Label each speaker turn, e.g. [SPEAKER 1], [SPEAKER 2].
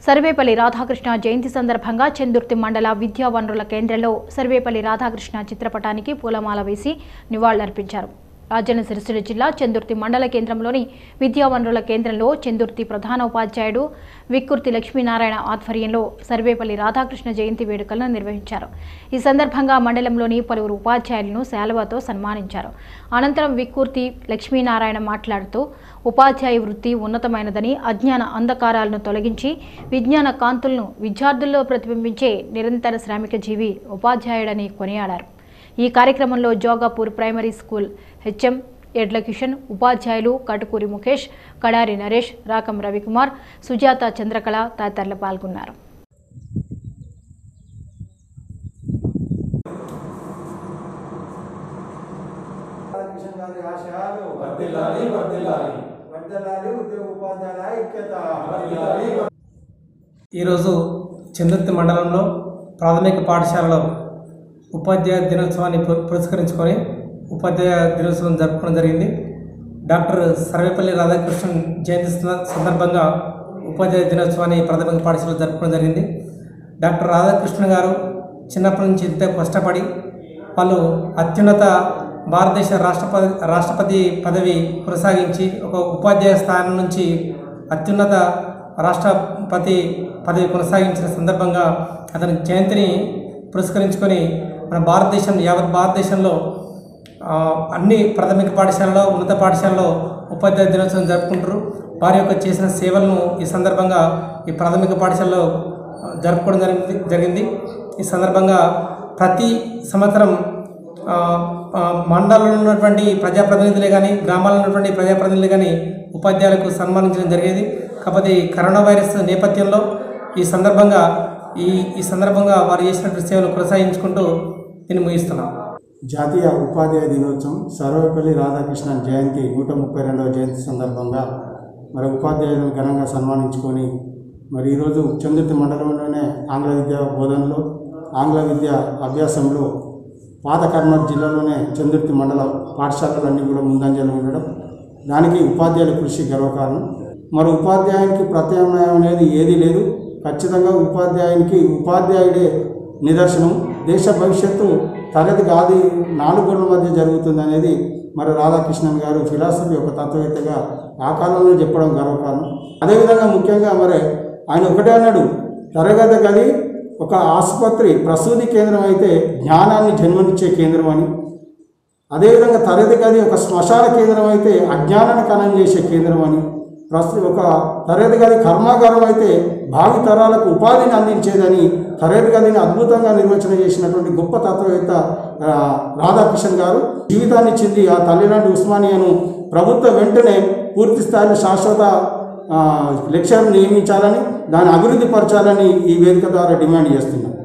[SPEAKER 1] సర్వేపల్లి రాధాకృష్ణ జయంతి సందర్భంగా చందుర్తి మండల విద్యా వనరుల కేంద్రంలో సర్వేపల్లి రాధాకృష్ణ చిత్రపటానికి పూలమాల వేసి నివాళులర్పించారు రాజన్న సిరిసిల్ల జిల్లా చందుర్తి మండల కేంద్రంలోని విద్యా వనరుల కేంద్రంలో చందుర్తి ప్రధాన ఉపాధ్యాయుడు విక్కుర్తి లక్ష్మీనారాయణ ఆధ్వర్యంలో సర్వేపల్లి రాధాకృష్ణ జయంతి వేడుకలను నిర్వహించారు ఈ సందర్భంగా మండలంలోని పలువురు ఉపాధ్యాయులను శాలువాతో సన్మానించారు అనంతరం విక్కుర్తి లక్ష్మీనారాయణ మాట్లాడుతూ ఉపాధ్యాయ వృత్తి ఉన్నతమైనదని అజ్ఞాన అంధకారాలను తొలగించి విజ్ఞాన కాంతులను విద్యార్థుల్లో ప్రతిబింబించే నిరంతర శ్రామిక జీవి ఉపాధ్యాయుడని కొనియాడారు ఈ కార్యక్రమంలో జోగాపూర్ ప్రైమరీ స్కూల్ హెచ్ఎం ఎడ్ల కిషన్ ఉపాధ్యాయులు కటుకూరి ముఖేష్ కడారి నరేష్ రాకం రవికుమార్ సుజాత చంద్రకళ తదితరులు పాల్గొన్నారు
[SPEAKER 2] రాధాకృష్ణ గారి ఆశయాలు
[SPEAKER 3] వర్ధిల్లాలి వర్ధిల్లాలి
[SPEAKER 2] వర్ధిల్లాలి ఉద్యోగ ఉపాధ్యాయుల ఐక్యత
[SPEAKER 3] వర్ధిల్లాలి
[SPEAKER 4] ఈరోజు చందుర్తి మండలంలో ప్రాథమిక పాఠశాలలో ఉపాధ్యాయ దినోత్సవాన్ని పు- పురస్కరించుకొని ఉపాధ్యాయ దినోత్సవం జరుపుకోవడం జరిగింది డాక్టర్ సర్వేపల్లి రాధాకృష్ణన్ జయంతి సంద- సందర్భంగా ఉపాధ్యాయ దినోత్సవాన్ని ప్రాథమిక పాఠశాలలో జరుపుకోవడం జరిగింది డాక్టర్ రాధాకృష్ణ గారు చిన్నప్పటి నుంచి ఎంతో కష్టపడి వాళ్ళు అత్యున్నత భారతదేశ రాష్ట్రపతి రాష్ట్రపతి పదవి కొనసాగించి ఒక ఉపాధ్యాయ స్థానం నుంచి అత్యున్నత రాష్ట్రపతి పదవి కొనసాగించిన సందర్భంగా అతని జయంతిని పురస్కరించుకొని మన భారతదేశం యావత్ భారతదేశంలో ఆ, అన్ని ప్రాథమిక పాఠశాలలో ఉన్నత పాఠశాలలో ఉపాధ్యాయ దినోత్సవం జరుపుకుంటారు వారి యొక్క చేసిన సేవలను ఈ సందర్భంగా ఈ ప్రాథమిక పాఠశాలలో ఆ, జరుపుకోవడం జరిగింది జరిగింది ఈ సందర్భంగా ప్రతి సంవత్సరం ఆ, ఆ, మండలంలో ఉన్నటువంటి ప్రజాప్రతినిధులే కానీ గ్రామాల్లో ఉన్నటువంటి ప్రజాప్రతినిధులు కానీ ఉపాధ్యాయులకు సన్మానించడం జరిగేది కాకపోతే ఈ కరోనా వైరస్ నేపథ్యంలో ఈ సందర్భంగా ఈ ఈ సందర్భంగా వారు చేసినటువంటి సేవలు కొనసాగించుకుంటూ దీన్ని ముగిస్తున్నాం
[SPEAKER 2] జాతీయ ఉపాధ్యాయ దినోత్సవం సర్వేపల్లి రాధాకృష్ణ జయంతి నూట ముప్పై రెండవ జయంతి సందర్భంగా మరి ఉపాధ్యాయులను ఘనంగా సన్మానించుకొని మరి ఈరోజు చందుర్తి మండలంలోనే ఆంగ్ల విద్యా బోధనలో ఆంగ్ల విద్య అభ్యాసంలో పాత కర్నూలు జిల్లాలోనే చందుర్తి మండల పాఠశాలలన్నీ కూడా ముందంజలో ఉండడం దానికి ఉపాధ్యాయుల కృషి గర్వకారణం మరి ఉపాధ్యాయునికి ప్రత్యామ్నాయం అనేది ఏదీ లేదు ఖచ్చితంగా ఉపాధ్యాయునికి ఉపాధ్యాయుడే నిదర్శనం దేశ భవిష్యత్తు తరగతి కాదు నాలుగు గోడల మధ్య జరుగుతుంది అనేది మరి రాధాకృష్ణన్ గారు ఫిలాసఫీ ఒక తత్వవేత్తగా ఆ కాలంలో చెప్పడం గర్వకారణం అదేవిధంగా ముఖ్యంగా మరి ఆయన ఒకటే అన్నాడు తరగతి గది ఒక ఆసుపత్రి ప్రసూతి కేంద్రం అయితే జ్ఞానాన్ని జన్మనిచ్చే కేంద్రం అని అదేవిధంగా తరగతి గది ఒక శ్మశాన కేంద్రం అయితే అజ్ఞానాన్ని కనం చేసే కేంద్రం అని ప్రస్తుతం ఒక తరగతి గది కర్మాగారం అయితే భావి తరాలకు ఉపాధిని అందించేదని తరగతి గదిని అద్భుతంగా నిర్వచన చేసినటువంటి గొప్ప తత్వవేత్త ఆ, రాధాకృష్ణన్ గారు జీవితాన్ని చెంది ఆ తల్లిలాంటి ఉస్మానియాను ప్రభుత్వం వెంటనే పూర్తి స్థాయిలో శాశ్వత ఆ, లెక్చర్ నియమించాలని దాన్ని అభివృద్ధి పరచాలని ఈ వేదిక ద్వారా డిమాండ్ చేస్తున్నాం